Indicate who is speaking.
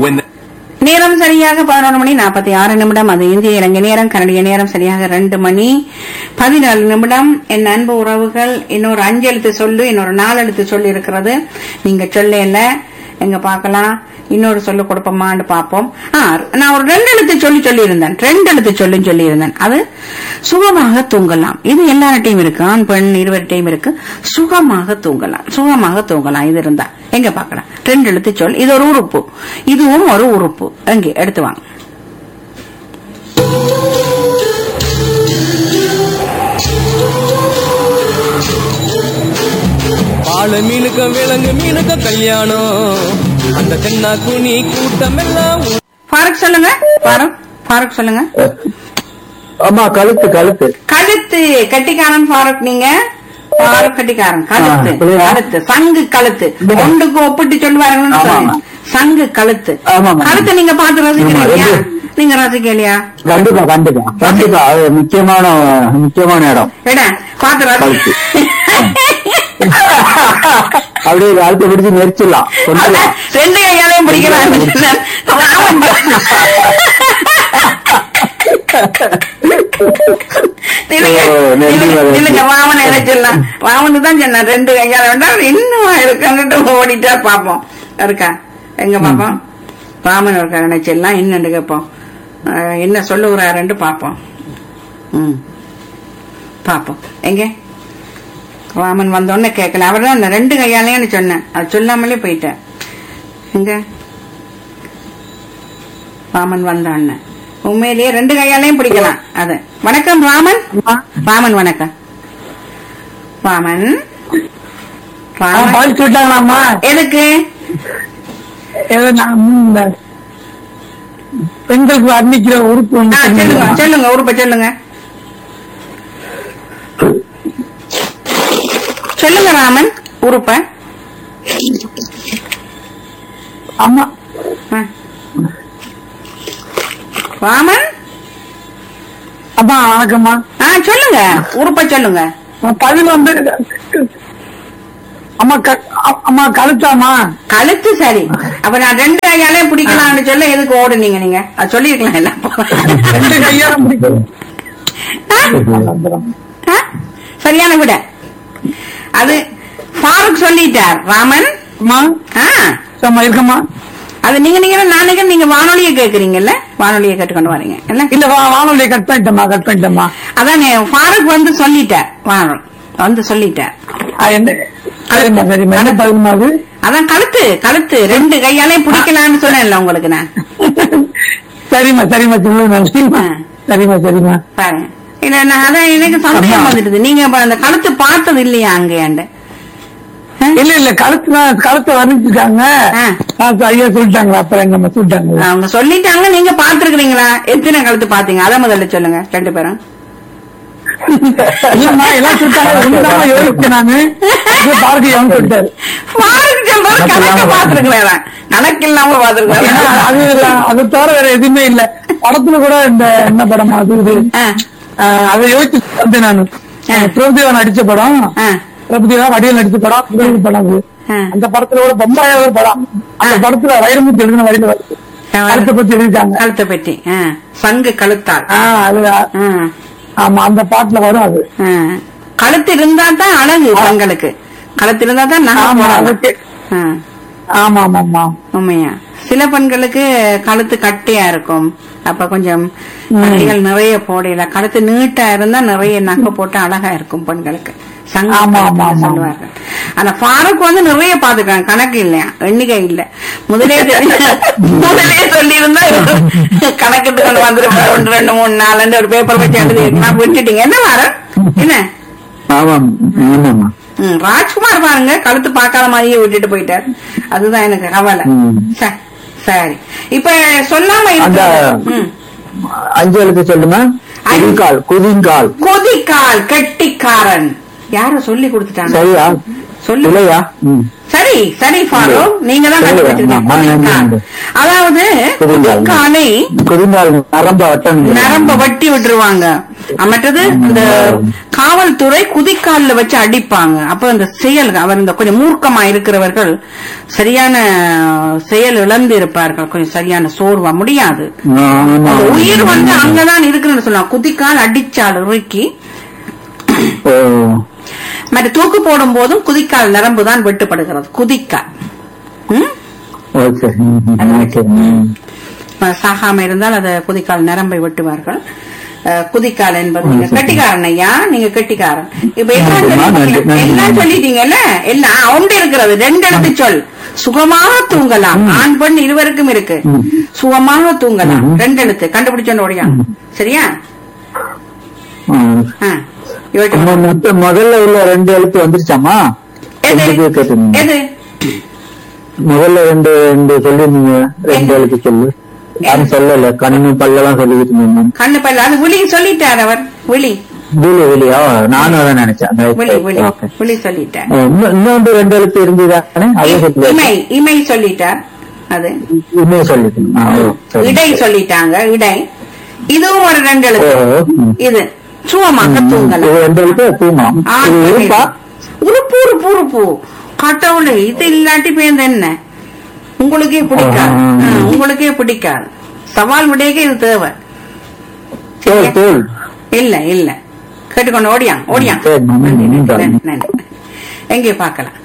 Speaker 1: when the
Speaker 2: நேரம் சரியாக பதினொரு மணி நாற்பத்தி ஆறு நிமிடம் அது இந்திய இலங்கை நேரம் கனடிய நேரம் சரியாக ரெண்டு மணி பதினாலு நிமிடம் என் அன்பு உறவுகள் இன்னொரு அஞ்சு எழுத்து சொல்லு இன்னொரு நாலு எழுத்து சொல்லி இருக்கிறது நீங்க சொல்லல எங்க பார்க்கலாம் இன்னொரு சொல்லு கொடுப்போமான்னு பார்ப்போம் ஆ, நான் ஒரு ரெண்டு எழுத்து சொல்லி சொல்லி இருந்தேன் ரெண்டு எழுத்து சொல்லி சொல்லி இருந்தேன் அது சுகமாக தூங்கலாம் இது எல்லார்ட்டையும் இருக்கு ஆண் பெண் இருவர்கிட்டையும் இருக்கு சுகமாக தூங்கலாம் சுகமாக தூங்கலாம் இது இருந்தா எங்க பார்க்கலாம் ரெண்டு எழுத்து சொல் இது ஒரு உறுப்பு இதுவும் ஒரு உறுப்பு எங்க எடுத்து வாங்க
Speaker 3: பால மீனுக்க விலங்கு மீனுக்க கல்யாணம் அந்த தென்னா குனி கூட்டம் எல்லாம்
Speaker 2: ஃபாரூக் சொல்லுங்க ஃபாரூக் ஃபாரூக் சொல்லுங்க
Speaker 4: ஆமா கழுத்து கழுத்து
Speaker 2: கழுத்து கட்டிக்காரன் ஃபாரூக் நீங்க ஃபாரூக் கட்டிக்காரன் கழுத்து
Speaker 4: ஆ, புரியுதா?
Speaker 2: கழுத்து சங்கு கழுத்து ஒன்றுக்கு ஒப்பிட்டு சொல்லுவாருன்னு
Speaker 4: ஆமா,
Speaker 2: சொன்னேன். சங்கு கழுத்து
Speaker 4: ஆமா, ஆமா.
Speaker 2: கழுத்தை நீங்க பார்த்து ரசிக்கிறீங்களா
Speaker 4: ரெண்டு.
Speaker 2: நீங்க ரசிக்கலையா
Speaker 4: கண்டிப்பா கண்டிப்பா கண்டிப்பா அது முக்கியமான முக்கியமான இடம்
Speaker 2: எடா பார்த்து
Speaker 4: கழுத்து.
Speaker 2: ரசி
Speaker 4: அப்படியே கழுத்தை பிடிச்சு நெரிச்சிடலாம் கொண்டுலாம்
Speaker 2: ரெண்டு கையாலையும் பிடிக்கிறான் நில்லுங்க,
Speaker 4: ஓ, நன்றி,
Speaker 2: நில்லுங்க,
Speaker 4: நன்றி.
Speaker 2: நில்லுங்க, வாமன் என்ன சொன்னான் வாமனு தான் சொன்னான் ரெண்டு கையால வேண்டாம் இன்னும் இருக்குன்னுட்டு ஓடிட்டா பாப்போம் இருக்கா எங்க பாப்போம் வாமன் இருக்கா நினைச்சிடலாம் இன்னும் கேட்போம் அஹ், என்ன சொல்லுகிறாருன்னு பாப்போம் ம் பாப்போம் எங்க ராமன் வந்தோடனே கேட்கல அவர் தான் ரெண்டு கையாலேன்னு சொன்னேன் அது சொல்லாமலே போயிட்டேன் எங்க ராமன் வந்தான்னு உண்மையிலேயே ரெண்டு கையாலையும் பிடிக்கலாம் அது வணக்கம் ராமன் ராமன் வணக்கம் ராமன் ராமன்
Speaker 5: பால் சொல்லிட்டாங்களாம்மா
Speaker 2: எதுக்கு
Speaker 5: ஏதோ நான் இந்த பெண்களுக்கு வர்ணிக்கிற உறுப்பு ஒண்ணு
Speaker 2: ஆ, சொல்லுங்க
Speaker 5: சொன்னீங்களா?
Speaker 2: சொல்லுங்க உறுப்ப சொல்லுங்க சொல்லுங்க ராமன் உறுப்ப
Speaker 5: ஆமா
Speaker 2: ஆ. ராமன்
Speaker 5: அம்மா வணக்கம்மா
Speaker 2: ஆ சொல்லுங்க உறுப்ப சொல்லுங்க
Speaker 5: பதில் வந்து அம்மா க- அ- அம்மா கழுத்தாமா
Speaker 2: கழுத்து சரி அப்ப நான் ரெண்டு கையாலே பிடிக்கலாம்னு சொல்ல எதுக்கு ஓடுனீங்க நீங்க அது சொல்லிருக்கலாம் எல்லாம்
Speaker 5: ரெண்டு கையால பிடிக்கும்
Speaker 2: ஆ? சரியான விட அது ஃபாரூக் சொல்லிட்டார் ராமன்
Speaker 5: அம்மா
Speaker 2: ஆ
Speaker 5: சும்மா இருக்கம்மா
Speaker 2: அது நீங்க நீங்க நாளைக்கு நீங்க வானொலியை கேக்குறீங்கல்ல வானொலியை கேட்டுக்கொண்டு வரீங்க இல்ல
Speaker 5: இல்ல வா வானொலியை கட் பண்ணிட்டேம்மா கட் பண்ணிட்டேம்மா
Speaker 2: அதானே ஃபாரூக் வந்து சொல்லிட்டார் வானொலி வந்து சொல்லிட்டார்
Speaker 5: ஆ, என்ன சரிம்மா சரிம்மா என்ன பதிலுமா அது
Speaker 2: அதான் கழுத்து கழுத்து ரெண்டு கையாலே பிடிக்கலாம்னு சொன்னேன்ல உங்களுக்கு நான்
Speaker 5: சரிம்மா சரிம்மா சொல்லுங்க சரிம்மா
Speaker 2: ஆ.
Speaker 5: சரிம்மா சரிம்மா
Speaker 2: பாருங்க இல்ல நான் அதான் எனக்கு சந்தேகம்
Speaker 5: அம்மா.
Speaker 2: வந்துடுது நீங்க அப்ப அந்த கழுத்து பார்த்தது இல்லையா அங்கேயாண்டு
Speaker 5: இல்ல இல்ல கழுத்து தான் கழுத்தை வர்ணிச்சிருக்காங்க
Speaker 2: ஆ.
Speaker 5: ஆ, ஐயா சொல்லிட்டாங்களா அப்புறம் எங்கம்மா சொல்லிட்டாங்களா
Speaker 2: அவங்க சொல்லிட்டாங்க நீங்க பாத்துருக்கீங்களா எத்தனை கழுத்து பாத்தீங்க அத முதல்ல சொல்லுங்க ரெண்டு பேரும்
Speaker 5: இல்லம்மா எல்லாம் சொல்லிட்டாங்க ஒண்ணுதான் யோசிச்சேன் நானு இது பார்க்கையாவும் சொல்லிட்டாரு
Speaker 2: ஃபாரூக் சொல்றது கணக்கு பாத்துருக்கலாம் கணக்கு இல்லாம
Speaker 5: ஏன்னா,
Speaker 2: பாத்துருக்கலாம்
Speaker 5: அது இல்ல- அது தவிர வேற எதுவுமே இல்ல படத்துல கூட இந்த என்ன படம் அது இது ஆ, அதை யோசிச்சு வந்தேன் நானு
Speaker 2: ஆ.
Speaker 5: பிரபுதேவா நடிச்ச படம்
Speaker 2: ஆ.
Speaker 5: பிரபுதேவா வடிவில் நடிச்ச படம் புகழ் படம் அது
Speaker 2: ஆ.
Speaker 5: அந்த படத்துல கூட பொம்பாய ஒரு படம் அந்த
Speaker 2: ஆ.
Speaker 5: படத்துல வைரமுத்து எழுதின வரையில வருது கருத்தை பத்தி எழுதிட்டாங்க
Speaker 2: கழுத்தை பற்றி ஆ. சங்கு கழுத்தால்
Speaker 5: ஆ, அது
Speaker 2: ஆ.
Speaker 5: ஆமா அந்த பாட்டுல வரும் அது
Speaker 2: ஆ. கழுத்து இருந்தா தான் அழகு பெண்களுக்கு கழுத்து இருந்தா தான் நகை
Speaker 5: ஆமா
Speaker 2: போடலாம்.
Speaker 5: அதுக்கு
Speaker 2: ஆ.
Speaker 5: ஆமா ஆமா ஆமா
Speaker 2: உண்மையா சில பெண்களுக்கு கழுத்து கட்டியா இருக்கும் அப்ப கொஞ்சம் நகைகள் நிறைய போடல கழுத்து நீட்டா இருந்தா நிறைய நகை போட்டு அழகா இருக்கும் பெண்களுக்கு சங்கு
Speaker 5: ஆமா,
Speaker 2: கழுத்துல
Speaker 5: ஆமா, ஆமா.
Speaker 2: சொல்லுவார்கள் ஆனா ஃபாரூக் வந்து நிறைய பாத்துக்காங்க கணக்கு இல்லையா எண்ணிக்கை இல்ல முதலே தெரி- முதலே சொல்லி இருந்தா கணக்கிட்டு கொண்டு வந்துருப்பாரு ஒன்று ரெண்டு மூணு நாலு ஒரு பேப்பர் வச்சு எழுதி நான் விட்டுட்டீங்க என்ன வாரம் என்ன
Speaker 4: ஆமாம் ஆமாம்மா
Speaker 2: ம், ராஜ்குமார் பாருங்க கழுத்து பார்க்காத மாதிரியே விட்டுட்டு போயிட்டார் அதுதான் எனக்கு கவலை
Speaker 4: ம்.
Speaker 2: ச- சரி இப்ப சொல்லாம
Speaker 4: அந்த
Speaker 2: இருக்கு ம்.
Speaker 4: அஞ்சு எழுத்து சொல்லுமா குதிங்கால் குதிங்கால்
Speaker 2: கொதிக்கால் கெட்டிக்காரன் யாரோ சொல்லி கொடுத்துட்டாங்க
Speaker 4: சரியா
Speaker 2: சொல்லு
Speaker 4: இல்லையா ம்.
Speaker 2: சரி சரி ஃபாரோ நீங்க தான்
Speaker 4: சரி,
Speaker 2: கண்டுபிடிச்சிருக்கீங்க
Speaker 4: ஆமா, ஆமா,
Speaker 2: கொதிக்கால்.
Speaker 4: ஆமா.
Speaker 2: அதாவது
Speaker 4: கொதிக்கால்.
Speaker 2: கொதிக்காலை
Speaker 4: குதிங்கால் நரம்ப வட்டம்
Speaker 2: நரம்ப வட்டி விட்டுருவாங்க அஹ் மற்றது இந்த காவல்துறை குதிக்கால்ல வச்சு அடிப்பாங்க அப்ப அந்த செயல் அவர் இந்த கொஞ்சம் மூர்க்கமா இருக்கிறவர்கள் சரியான செயல் இழந்து இருப்பார்கள் கொஞ்சம் சரியான சோர்வா முடியாது
Speaker 4: ஆமா.
Speaker 2: அந்த உயிர் வந்து அங்கதான் இருக்குன்னு சொல்லலாம் குதிக்கால் அடிச்சால் இறுக்கி
Speaker 4: ஓ
Speaker 2: மற்ற தூக்கு போடும் போதும் குதிக்கால் நரம்பு தான் வெட்டுப்படுகிறது குதிக்கால் ம்?
Speaker 4: ஓகே ம், ம், ஓகே ம்.
Speaker 2: அஹ் சாகாம இருந்தால் அதை குதிக்கால் நரம்பை வெட்டுவார்கள் அஹ் குதிக்கால் என்பது நீங்க கெட்டிக்காரன் ஐயா நீங்க கெட்டிக்காரன் இப்ப எல்லாம்
Speaker 4: நன்றி,
Speaker 2: சொல்லிட்டீங்க.
Speaker 4: நன்றி.
Speaker 2: எல்லாம் சொல்லிட்டீங்கல்ல எல்லாம் ஒன்று இருக்கிறது ரெண்டு எழுத்து சொல் சுகமாக தூங்கலாம் ஆண் பெண் இருவருக்கும் இருக்கு சுகமாக தூங்கலாம் ரெண்டு எழுத்து கண்டுபிடிச்சோன்னு ஓடியா சரியா
Speaker 4: ஆ.
Speaker 2: ஆ. இவற்றை-
Speaker 4: நம்ம மொத்த முதல்ல உள்ள ரெண்டு எழுத்து வந்துருச்சாமா
Speaker 2: எது
Speaker 4: ரெண்டு பேர் கேட்டிருந்தீங்க.
Speaker 2: எது
Speaker 4: முதல்ல ரெண்டு ரெண்டு சொல்லிருந்தீங்க ரெண்டு எழுத்து சொல்லு யாரும் சொல்லல கண்ணு பல்லெல்லாம் சொல்லிக்கிட்டு இருந்தீங்க
Speaker 2: கண்ணு பல்ல அது விழி சொல்லிட்டார் அவர் விழி
Speaker 4: விழி விழியா நானும் அதான் நினைச்சேன்
Speaker 2: விழி விழி
Speaker 4: ஓகே
Speaker 2: விழி சொல்லிட்டார்
Speaker 4: இன்னும் இன்னொன்று ரெண்டு எழுத்து இருந்துதானே அதே சொல்லி
Speaker 2: இமை இமை சொல்லிட்டார் அது
Speaker 4: இன்னும் சொல்லிட்டேன் ஆ, ஓ, சரி.
Speaker 2: இடை சொல்லிட்டாங்க இடை இதுவும் ஒரு ரெண்டு எழுத்து
Speaker 4: ஓ, ம்.
Speaker 2: இது சுவமாக
Speaker 4: இது
Speaker 2: தூங்கலாம்
Speaker 4: ரெண்டு எழுத்து தூமா
Speaker 2: ஆ,
Speaker 4: இது இருப்பா
Speaker 2: உறுப்பு உறுப்பு உறுப்பு கடவுளே இது இல்லாட்டி பேருந்து என்ன உங்களுக்கே பிடிக்காது
Speaker 4: ஆ.
Speaker 2: ஆ, உங்களுக்கே பிடிக்காது சவால் விடையக்கு இது தேவை
Speaker 4: தோல் தோல்
Speaker 2: இல்ல இல்ல கேட்டுக்கொண்டு ஓடியா ஓடியா
Speaker 4: சரி, நன்றி, நன்றி.
Speaker 2: நன்றி எங்கே பார்க்கலாம்